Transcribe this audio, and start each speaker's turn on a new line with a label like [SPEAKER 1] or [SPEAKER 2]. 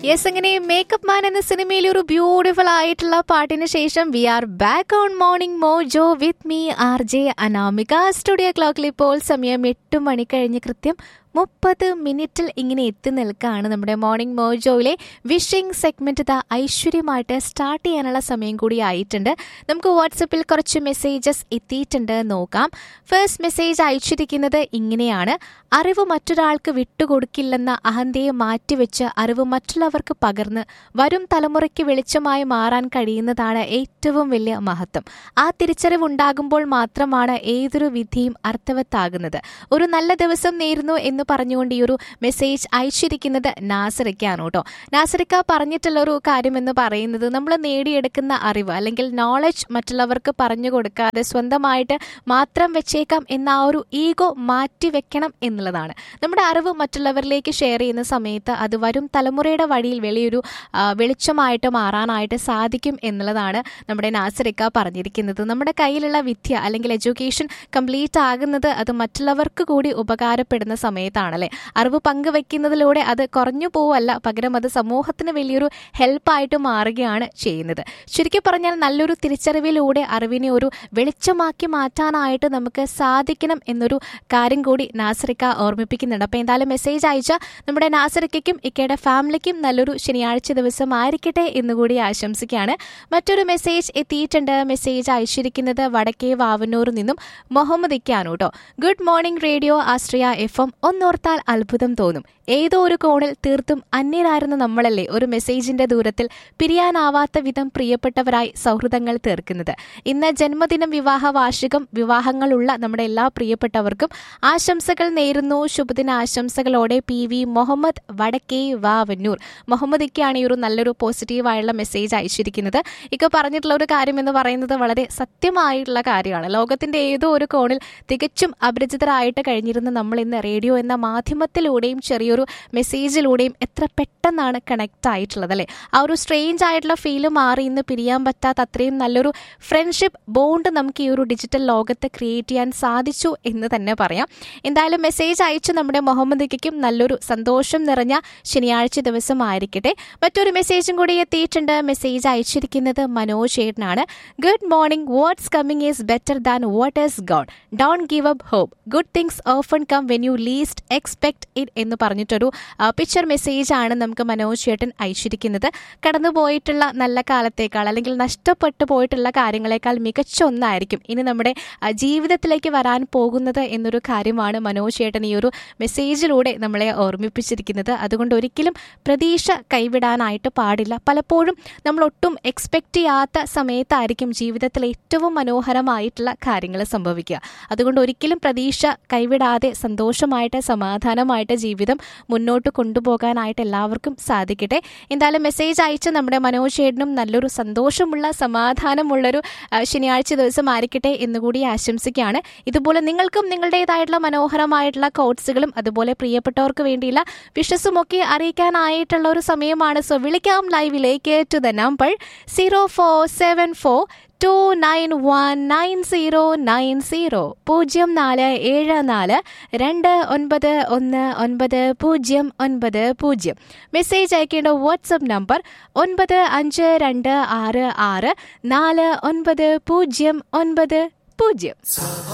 [SPEAKER 1] yes അങ്ങനെ makeup man എന്ന സിനിമയിൽ ഒരു ബ്യൂട്ടിഫുൾ ആയിട്ടുള്ള പാട്ടിന് ശേഷം we are back on morning mojo with me R J Anamika studio ക്ലോക്കിൽ ഇപ്പോൾ സമയം എട്ട് മണി കഴിഞ്ഞ് കൃത്യം മുപ്പത് മിനിറ്റിൽ ഇങ്ങനെ എത്തി നിൽക്കുകയാണ് നമ്മുടെ മോർണിംഗ് മോജോയിലെ വിഷിംഗ് സെഗ്മെന്റ് ഇതാ ഐശ്വര്യമായിട്ട് സ്റ്റാർട്ട് ചെയ്യാനുള്ള സമയം കൂടി ആയിട്ടുണ്ട് നമുക്ക് വാട്സപ്പിൽ കുറച്ച് മെസ്സേജസ് എത്തിയിട്ടുണ്ട് നോക്കാം ഫസ്റ്റ് മെസ്സേജ് അയച്ചിരിക്കുന്നത് ഇങ്ങനെയാണ് അറിവ് മറ്റൊരാൾക്ക് വിട്ടുകൊടുക്കില്ലെന്ന അഹന്തയെ മാറ്റിവെച്ച് അറിവ് മറ്റുള്ളവർക്ക് പകർന്ന് വരും തലമുറയ്ക്ക് വെളിച്ചമായി മാറാൻ കഴിയുന്നതാണ് ഏറ്റവും വലിയ മഹത്വം ആ തിരിച്ചറിവുണ്ടാകുമ്പോൾ മാത്രമാണ് ഏതൊരു വിധിയും അർത്ഥവത്താകുന്നത് ഒരു നല്ല ദിവസം നേരുന്നു എന്ന് പറഞ്ഞുകൊണ്ട് ഈ ഒരു മെസ്സേജ് അയച്ചിരിക്കുന്നത് നാസറിക്കാണ് കേട്ടോ നാസറിക്ക പറഞ്ഞിട്ടുള്ള ഒരു കാര്യം എന്ന് പറയുന്നത് നമ്മൾ നേടിയെടുക്കുന്ന അറിവ് അല്ലെങ്കിൽ നോളജ് മറ്റുള്ളവർക്ക് പറഞ്ഞു കൊടുക്കാതെ സ്വന്തമായിട്ട് മാത്രം വെച്ചേക്കാം എന്ന ആ ഒരു ഈഗോ മാറ്റി വെക്കണം എന്നുള്ളതാണ് നമ്മുടെ അറിവ് മറ്റുള്ളവരിലേക്ക് ഷെയർ ചെയ്യുന്ന സമയത്ത് അത് വരും തലമുറയുടെ വഴിയിൽ വലിയൊരു ആ, വെളിച്ചമായിട്ട് മാറാനായിട്ട് സാധിക്കും എന്നുള്ളതാണ് നമ്മുടെ നാസറിക്ക പറഞ്ഞിരിക്കുന്നത് നമ്മുടെ കയ്യിലുള്ള വിദ്യ അല്ലെങ്കിൽ എഡ്യൂക്കേഷൻ കംപ്ലീറ്റ് ആകുന്നത് അത് മറ്റുള്ളവർക്ക് കൂടി ഉപകാരപ്പെടുന്ന സമയത്താണല്ലേ അറിവ് പങ്കുവെക്കുന്നതിലൂടെ അത് കുറഞ്ഞു പോവല്ല പകരം അത് സമൂഹത്തിന് വലിയൊരു ഹെൽപ്പായിട്ട് മാറുകയാണ് ചെയ്യുന്നത് ചുരുക്കി പറഞ്ഞാൽ നല്ലൊരു തിരിച്ചറിവിലൂടെ അറിവിനെ ഒരു വെളിച്ചമാക്കി മാറ്റാനായിട്ട് നമുക്ക് സാധിക്കണം എന്നൊരു കാര്യം കൂടി നാസറിക്ക ഓർമ്മിപ്പിക്കുന്നുണ്ട് അപ്പോൾ എന്തായാലും മെസ്സേജ് അയച്ച നമ്മുടെ നാസറിക്കയ്ക്കും ഇക്കയുടെ ഫാമിലിക്കും നല്ലൊരു ശനിയാഴ്ച ദിവസം ആയിരിക്കട്ടെ എന്നുകൂടി ആശംസിക്കുകയാണ് മറ്റൊരു മെസ്സേജ് എത്തിയിട്ടുണ്ട് മെസ്സേജ് അയച്ചിരിക്കുന്നത് വടക്കേ വാവന്നൂരിൽ നിന്നും മുഹമ്മദ് ഇക്കാണ് കേട്ടോ good morning radio Ashraya F M ഒന്നോർത്താൽ അത്ഭുതം തോന്നും ഏതോ ഒരു കോണിൽ തീർത്തും അന്യരായിരുന്ന നമ്മളല്ലേ ഒരു മെസ്സേജിന്റെ ദൂരത്തിൽ പിരിയാനാവാത്ത വിധം പ്രിയപ്പെട്ടവരായി സൗഹൃദങ്ങൾ തീർക്കുന്നത് ഇന്ന് ജന്മദിനം വിവാഹ വാർഷികം വിവാഹങ്ങളുള്ള നമ്മുടെ എല്ലാ പ്രിയപ്പെട്ടവർക്കും ആശംസകൾ നേരുന്നു ശുഭദിന ആശംസകളോടെ പി വി മുഹമ്മദ് വടക്കേ വാവന്നൂർ മുഹമ്മദ് ഇക്കയാണ് ഈ ഒരു നല്ലൊരു പോസിറ്റീവായുള്ള മെസ്സേജ് അയച്ചിരിക്കുന്നത് ഇക്ക പറഞ്ഞിട്ടുള്ള ഒരു കാര്യം എന്ന് പറയുന്നത് വളരെ സത്യമായിട്ടുള്ള കാര്യമാണ് ലോകത്തിന്റെ ഏതോ ഒരു കോണിൽ തികച്ചും അപരിചിതരായിട്ട് കഴിഞ്ഞിരുന്ന നമ്മൾ ഇന്ന് റേഡിയോ എന്ന മാധ്യമത്തിലൂടെയും ചെറിയൊരു മെസ്സേജിലൂടെയും എത്ര പെട്ടെന്നാണ് കണക്ട് ആയിട്ടുള്ളത് അല്ലേ ആ ഒരു സ്ട്രേഞ്ച് ആയിട്ടുള്ള ഫീല് മാറി ഇന്ന് പിരിയാൻ പറ്റാത്ത അത്രയും നല്ലൊരു ഫ്രണ്ട്ഷിപ്പ് ബോണ്ട് നമുക്ക് ഈ ഒരു ഡിജിറ്റൽ ലോകത്ത് ക്രിയേറ്റ് ചെയ്യാൻ സാധിച്ചു എന്ന് തന്നെ പറയാം എന്തായാലും മെസ്സേജ് അയച്ച് നമ്മുടെ മുഹമ്മദ് ഇക്കയ്ക്കും നല്ലൊരു സന്തോഷം നിറഞ്ഞ ശനിയാഴ്ച ദിവസമായിരിക്കട്ടെ മറ്റൊരു മെസ്സേജും കൂടി എത്തിയിട്ടുണ്ട് മെസ്സേജ് അയച്ചിരിക്കുന്നത് മനോജ് ചേട്ടനാണ് good morning what's coming is better than what is god don't give up hope good things often come when you least expect it എന്ന് പറഞ്ഞിട്ടൊരു പിക്ചർ മെസ്സേജ് ആണ് നമുക്ക് മനോജ് ചേട്ടൻ അയച്ചിരിക്കുന്നത് കടന്നുപോയിട്ടുള്ള നല്ല കാലത്തേക്കാൾ അല്ലെങ്കിൽ നഷ്ടപ്പെട്ടു പോയിട്ടുള്ള കാര്യങ്ങളെക്കാൾ മികച്ച ഒന്നായിരിക്കും ഇനി നമ്മുടെ ആ, ജീവിതത്തിലേക്ക് വരാൻ പോകുന്നത് എന്നൊരു കാര്യമാണ് മനോജ് ചേട്ടൻ ഈ ഒരു മെസ്സേജിലൂടെ നമ്മളെ ഓർമ്മിപ്പിച്ചിരിക്കുന്നത് അതുകൊണ്ട് ഒരിക്കലും പ്രതീക്ഷ കൈവിടാനായിട്ട് പാടില്ല പലപ്പോഴും നമ്മൾ ഒട്ടും എക്സ്പെക്ട് ചെയ്യാത്ത സമയത്തായിരിക്കും ജീവിതത്തിൽ ഏറ്റവും മനോഹരമായിട്ടുള്ള കാര്യങ്ങൾ സംഭവിക്കുക അതുകൊണ്ട് ഒരിക്കലും പ്രതീക്ഷ കൈവിടാതെ സന്തോഷമായിട്ട് സമാധാനമായിട്ട് ജീവിതം മുന്നോട്ട് കൊണ്ടുപോകാനായിട്ട് എല്ലാവർക്കും സാധിക്കട്ടെ എന്തായാലും മെസ്സേജ് അയച്ച് നമ്മുടെ മനോജ് ചേട്ടനും നല്ലൊരു സന്തോഷമുള്ള സമാധാനമുള്ളൊരു ആ, ശനിയാഴ്ച ദിവസം ആയിരിക്കട്ടെ എന്നുകൂടി ആശംസിക്കുകയാണ് ഇതുപോലെ നിങ്ങൾക്കും നിങ്ങളുടേതായിട്ടുള്ള മനോഹരമായിട്ടുള്ള കോട്സുകളും അതുപോലെ പ്രിയപ്പെട്ടവർക്ക് വേണ്ടിയുള്ള വിഷസും ഒക്കെ അറിയിക്കാനായിട്ടുള്ള ഒരു സമയമാണ് സോ വിളിക്കാം ലൈവിലേക്ക് to the number zero four seven four two nine one nine zero nine zero പൂജ്യം നാല് ഏഴ് നാല് രണ്ട് ഒൻപത് ഒന്ന് ഒൻപത് പൂജ്യം ഒൻപത് പൂജ്യം മെസ്സേജ് അയക്കേണ്ട വാട്സപ്പ് നമ്പർ ഒൻപത് അഞ്ച് രണ്ട് ആറ് ആറ് നാല് ഒൻപത് പൂജ്യം ഒൻപത് പൂജ്യം